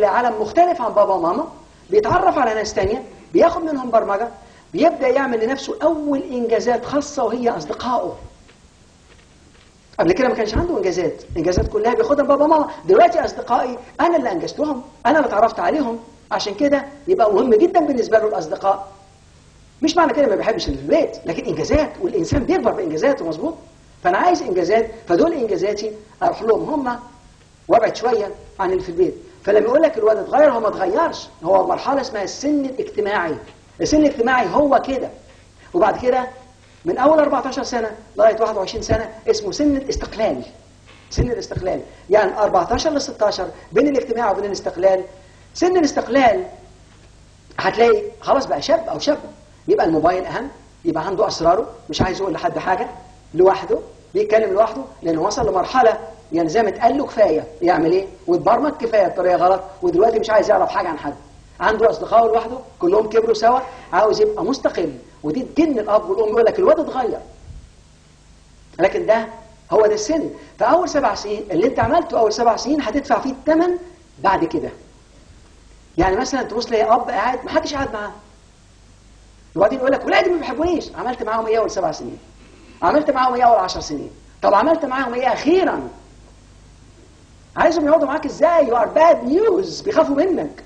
الى عالم مختلف عن بابا وماما بيتعرف على ناس تانية بياخد منهم برمجة بيبدأ يعمل لنفسه أول إنجازات خاصة وهي أصدقائه قبل كده ما كانش عنده إنجازات إنجازات كلها بياخدها من بابا وماما دلوقتي أصدقائي أنا اللي أنجزتهم أنا اللي اتعرفت عليهم عشان كده يبقى مهم جدا بالنسبة له الأصدقاء مش معنى كده ما بيحبش البيت لكن إنجازات والإنسان بيكبر بإنجازاته مظبوط فأنا عايز إنجازات فدول إنجازاتي أروح لهم هم وابعد شوية عن اللي في البيت فلما يقول لك الواد اتغير هو ما اتغيرش هو مرحلة اسمها السن الاجتماعي السن الاجتماعي هو كده وبعد كده من أول 14 سنة لغاية 21 سنة اسمه سن الاستقلال سن الاستقلال يعني 14 ل 16 بين الاجتماع وبين الاستقلال سن الاستقلال هتلاقي خلاص بقى شاب أو شاب يبقى الموبايل أهم يبقى عنده أسراره مش عايز يقول لحد حاجة لوحده بيتكلم لوحده لأنه وصل لمرحلة يعني زي ما اتقال له كفاية يعمل ايه واتبرمج كفاية بطريقة غلط ودلوقتي مش عايز يعرف حاجة عن حد عنده أصدقائه لوحده كلهم كبروا سوا عاوز يبقى مستقل ودي تجن الأب والأم يقول لك الواد اتغير لكن ده هو ده السن فأول سبع سنين اللي انت عملته أول سبع سنين هتدفع فيه الثمن بعد كده يعني مثلا تبص لي أب قاعد محدش قاعد معاه وبعدين يقول لك ولادي ما بيحبونيش عملت معاهم ايه أول سبع سنين عملت معاهم ايه أول عشر سنين طب عملت معاهم ايه أخيرا عايزهم يقعدوا معاك ازاي يو ار باد نيوز بيخافوا منك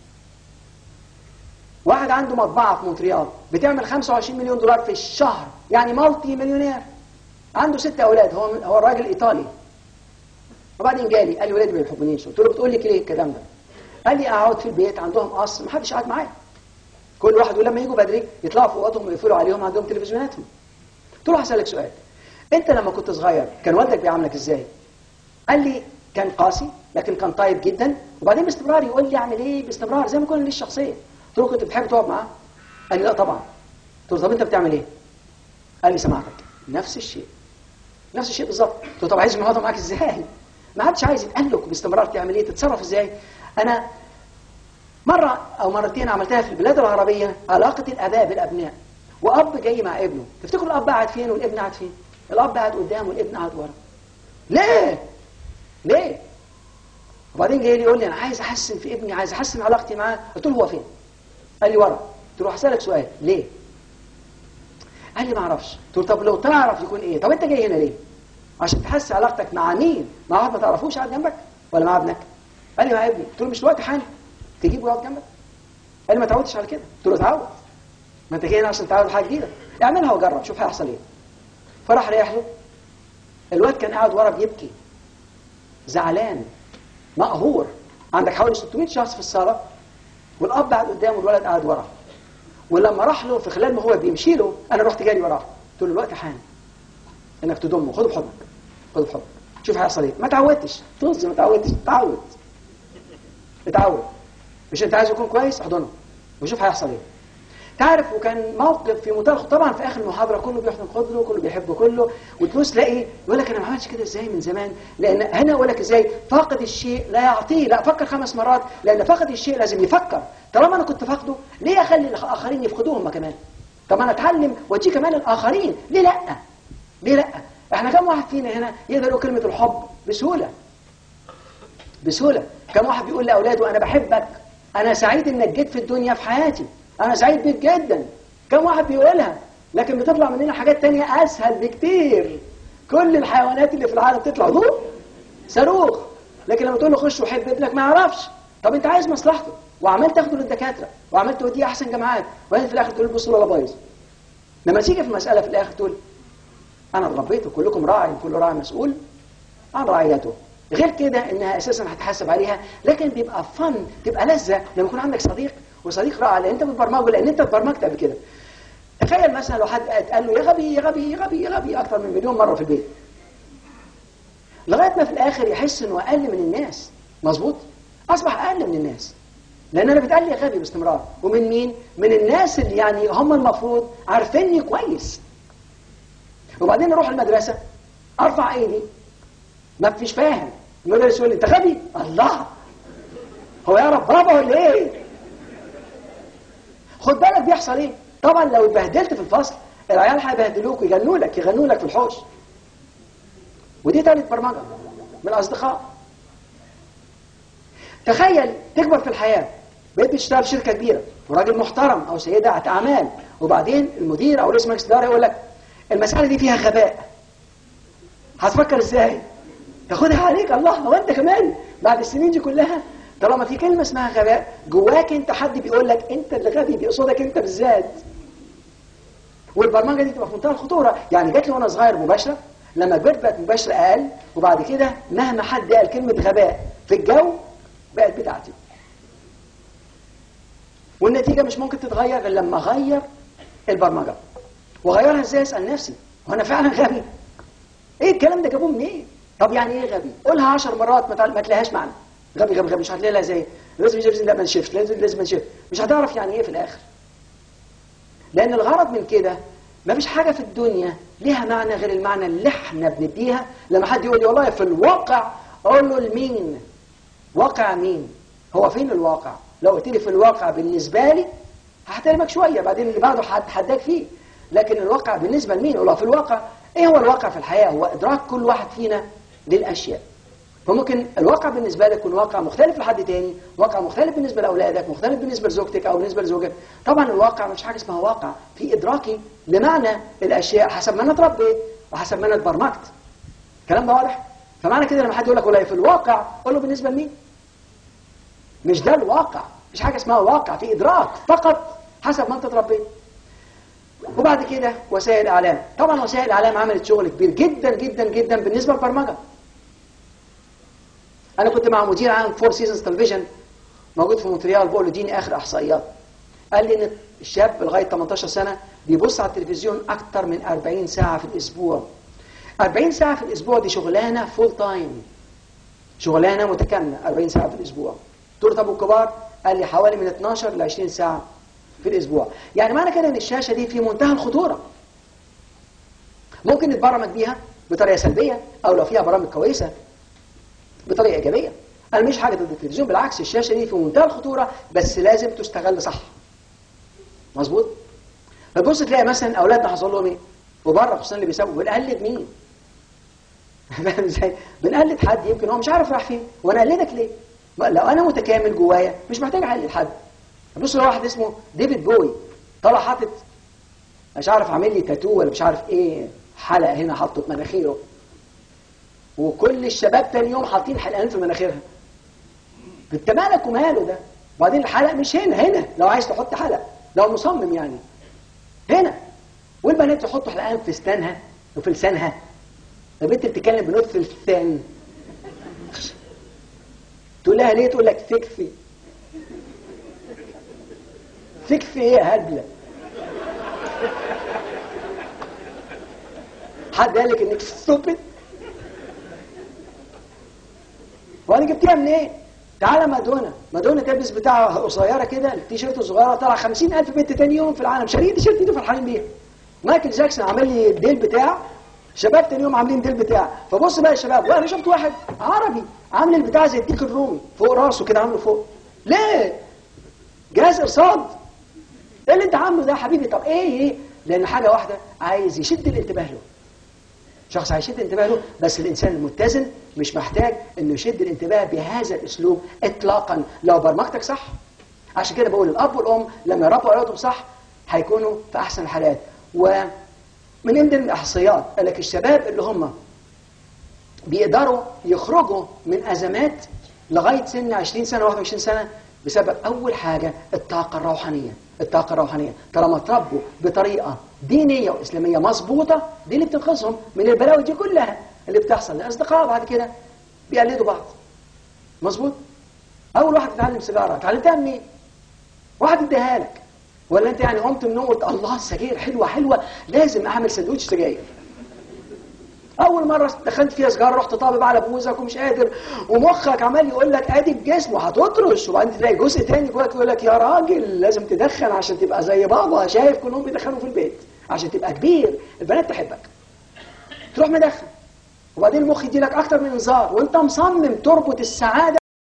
واحد عنده مطبعة في مونتريال بتعمل 25 مليون دولار في الشهر يعني مالتي مليونير عنده ست أولاد هو هو الراجل إيطالي وبعدين جالي قال لي ولادي ما بيحبونيش قلت له بتقول لي ليه الكلام ده قال لي اقعد في البيت عندهم قصر ما حدش قاعد معايا كل واحد ولما يجوا بدري يطلعوا في اوضتهم ويقفلوا عليهم عندهم تلفزيوناتهم قلت له هسألك سؤال انت لما كنت صغير كان والدك بيعاملك ازاي قال لي كان قاسي لكن كان طيب جدا وبعدين باستمرار يقول لي اعمل ايه باستمرار زي ما يكون ليه الشخصيه قلت له كنت بتحب تقعد معاه قال لي لا طبعا قلت له طب انت بتعمل ايه قال لي سمعتك نفس الشيء نفس الشيء بالظبط قلت له طب عايز يقعد معاك ازاي ما حدش عايز يتقلك باستمرار تعمل ايه تتصرف ازاي انا مرة او مرتين عملتها في البلاد العربية علاقة الاباء بالابناء واب جاي مع ابنه تفتكروا الاب قاعد فين والابن قاعد فين الاب قاعد قدام والابن قاعد ورا ليه ليه وبعدين جاي لي يقول لي انا عايز احسن في ابني عايز احسن علاقتي معاه قلت له هو فين قال لي ورا قلت له هسالك سؤال ليه قال لي ما اعرفش قلت له طب لو تعرف يكون ايه طب انت جاي هنا ليه عشان تحسن علاقتك مع مين مع واحد ما تعرفوش قاعد جنبك ولا مع ابنك قال لي مع ابني قلت له مش الوقت حالي تجيبه يقعد جنبك قال لي ما تعودش على كده قلت له اتعود ما انت جاي هنا عشان تعود حاجه جديده اعملها وجرب شوف هيحصل ايه فراح ريح له الواد كان قاعد ورا بيبكي زعلان مقهور عندك حوالي 600 شخص في الصاله والاب قاعد قدامه والولد قاعد ورا ولما راح له في خلال ما هو بيمشي له انا رحت جاري وراه قلت له الوقت حان انك تضمه خده بحضنك خده بحضنك شوف هيحصل ايه ما تعودتش طز ما تعودتش تعود اتعود مش انت عايز يكون كويس احضنه وشوف هيحصل ايه تعرف وكان موقف في منتهى طبعا في اخر المحاضره كله بيحضن كله كله بيحبه كله وتبص تلاقي يقول لك انا ما عملتش كده ازاي من زمان لان هنا يقول لك ازاي فاقد الشيء لا يعطيه لا فكر خمس مرات لان فاقد الشيء لازم يفكر طالما انا كنت فاقده ليه اخلي الاخرين يفقدوه هم كمان طب انا اتعلم وادي كمان الاخرين ليه لا ليه لا احنا كم واحد فينا هنا يقدر يقول كلمه الحب بسهوله بسهوله كم واحد بيقول لاولاده انا بحبك انا سعيد انك جيت في الدنيا في حياتي انا سعيد بيك جدا كم واحد بيقولها لكن بتطلع مننا حاجات تانية اسهل بكتير كل الحيوانات اللي في العالم تطلع ضوء صاروخ لكن لما تقول له خش وحب ابنك ما يعرفش طب انت عايز مصلحته وعمال تاخده للدكاتره وعمال توديه احسن جامعات وبعدين في الاخر تقول بص ولا بايظ لما تيجي في مساله في الاخر تقول انا ربيته كلكم راعي كل راعي مسؤول عن رعيته غير كده انها اساسا هتحاسب عليها لكن بيبقى فن تبقى لذه لما يكون عندك صديق وصديق راعي لان انت بتبرمجه لان انت اتبرمجت قبل كده تخيل مثلا لو حد قال له يا غبي يا غبي يا غبي يا غبي اكثر من مليون مره في البيت لغايه ما في الاخر يحس انه اقل من الناس مظبوط اصبح اقل من الناس لان انا بتقال لي يا غبي باستمرار ومن مين من الناس اللي يعني هم المفروض عارفيني كويس وبعدين اروح المدرسه ارفع ايدي ما فيش فاهم المدرس يقول لي انت غبي الله هو يعرف بابا ولا ايه خد بالك بيحصل ايه طبعا لو اتبهدلت في الفصل العيال هيبهدلوك ويغنوا لك يغنوا لك في الحوش ودي تالت برمجه من الاصدقاء تخيل تكبر في الحياه بقيت بتشتغل في شركه كبيره وراجل محترم او سيده اعمال وبعدين المدير او رئيس مجلس الاداره يقول لك المساله دي فيها غباء هتفكر ازاي تاخدها عليك الله هو انت كمان بعد السنين دي كلها طالما في كلمه اسمها غباء جواك انت حد بيقول لك انت اللي غبي بيقصدك انت بالذات والبرمجه دي تبقى في منتهى الخطوره يعني جات لي وانا صغير مباشره لما كبرت بقت مباشره اقل وبعد كده مهما حد قال كلمه غباء في الجو بقت بتاعتي والنتيجه مش ممكن تتغير غير لما اغير البرمجه واغيرها ازاي اسال نفسي هو انا فعلا غبي ايه الكلام ده جابوه منين طب يعني ايه غبي قولها 10 مرات ما, ما تلاقيهاش معنى غبي غبي غبي مش هتلاقي لها زي لازم لازم لازم شيفت لازم لازم شيفت مش هتعرف يعني ايه في الاخر لان الغرض من كده ما فيش حاجه في الدنيا ليها معنى غير المعنى اللي احنا بنديها لما حد يقول لي والله في الواقع اقول له لمين واقع مين هو فين الواقع لو قلت لي في الواقع بالنسبه لي هحترمك شويه بعدين اللي بعده هتحداك فيه لكن الواقع بالنسبه لمين والله في الواقع ايه هو الواقع في الحياه هو ادراك كل واحد فينا للاشياء فممكن الواقع بالنسبة لك يكون واقع مختلف لحد تاني واقع مختلف بالنسبة لأولادك مختلف بالنسبة لزوجتك أو بالنسبة لزوجك طبعا الواقع مش حاجة اسمها واقع في إدراكي لمعنى الأشياء حسب ما أنا اتربيت وحسب ما أنا اتبرمجت الكلام ده واضح فمعنى كده لما حد يقول لك والله في الواقع قول له بالنسبة لمين مش ده الواقع مش حاجة اسمها واقع في إدراك فقط حسب ما أنت اتربيت وبعد كده وسائل الإعلام طبعا وسائل الإعلام عملت شغل كبير جدا جدا جدا بالنسبة للبرمجة انا كنت مع مدير عام فور سيزونز تلفزيون موجود في مونتريال بقول له اديني اخر احصائيات قال لي ان الشاب لغايه 18 سنه بيبص على التلفزيون اكتر من 40 ساعه في الاسبوع 40 ساعه في الاسبوع دي شغلانه فول تايم شغلانه متكامله 40 ساعه في الاسبوع قلت له طب والكبار قال لي حوالي من 12 ل 20 ساعه في الاسبوع يعني معنى كده ان الشاشه دي في منتهى الخطوره ممكن نتبرمج بيها بطريقه سلبيه او لو فيها برامج كويسه بطريقه ايجابيه انا مش حاجه ضد التلفزيون بالعكس الشاشه دي في منتهى الخطوره بس لازم تستغل صح مظبوط فتبص تلاقي مثلا اولادنا حصل لهم ايه وبره خصوصا اللي بيسابقوا بنقلد مين فاهم ازاي بنقلد حد يمكن هو مش عارف راح فين وانا اقلدك ليه لو انا متكامل جوايا مش محتاج اقلد حد بص لواحد اسمه ديفيد بوي طلع حاطط مش عارف عامل لي تاتو ولا مش عارف ايه حلقه هنا حاطه في مناخيره وكل الشباب تاني يوم حاطين حلقان في مناخيرها انت مالك وماله ده بعدين الحلق مش هنا هنا لو عايز تحط حلق لو مصمم يعني هنا والبنات يحطوا حلقان في اسنانها وفي لسانها البنت بتتكلم بنطق في اللسان تقول لها ليه تقول لك تكفي تكفي ايه يا هبله حد قال لك انك ستوبد وانا جبتيها منين إيه؟ تعالى مادونا مادونا تلبس بتاع قصيره كده التيشيرت الصغيره طلع 50000 بنت تاني يوم في العالم شارين التيشيرت دي فرحانين بيها مايكل جاكسون عمل لي الديل بتاع شباب تاني يوم عاملين ديل بتاع فبص بقى يا شباب وانا شفت واحد عربي عامل البتاع زي الديك الرومي فوق راسه كده عامله فوق ليه جهاز ارصاد ايه اللي انت عامله ده يا حبيبي طب ايه ايه لان حاجه واحده عايز يشد الانتباه له شخص هيشد انتباه له بس الانسان المتزن مش محتاج انه يشد الانتباه بهذا الاسلوب اطلاقا لو برمجتك صح عشان كده بقول الاب والام لما يربوا اولادهم صح هيكونوا في احسن الحالات ومن ضمن الاحصائيات قال لك الشباب اللي هم بيقدروا يخرجوا من ازمات لغايه سن 20 سنه 21 سنه بسبب اول حاجه الطاقه الروحانيه الطاقه الروحانيه طالما اتربوا بطريقه دينيه واسلاميه مظبوطه دي اللي بتنقذهم من البلاوي دي كلها اللي بتحصل لاصدقاء بعد كده بيقلدوا بعض مظبوط اول واحد تتعلم سيجاره اتعلمتها منين واحد اداها لك ولا انت يعني قمت من النوم قلت الله السجاير حلوه حلوه لازم اعمل سندوتش سجاير اول مره دخلت فيها سجاره رحت طابب على بوزك ومش قادر ومخك عمال يقول لك ادي الجسم وهتطرش وبعدين تلاقي جزء تاني جواك يقول لك يا راجل لازم تدخن عشان تبقى زي بابا شايف كلهم بيدخنوا في البيت عشان تبقى كبير البنات تحبك تروح مدخن وبعدين المخ يديلك اكتر من انذار وانت مصمم تربط السعاده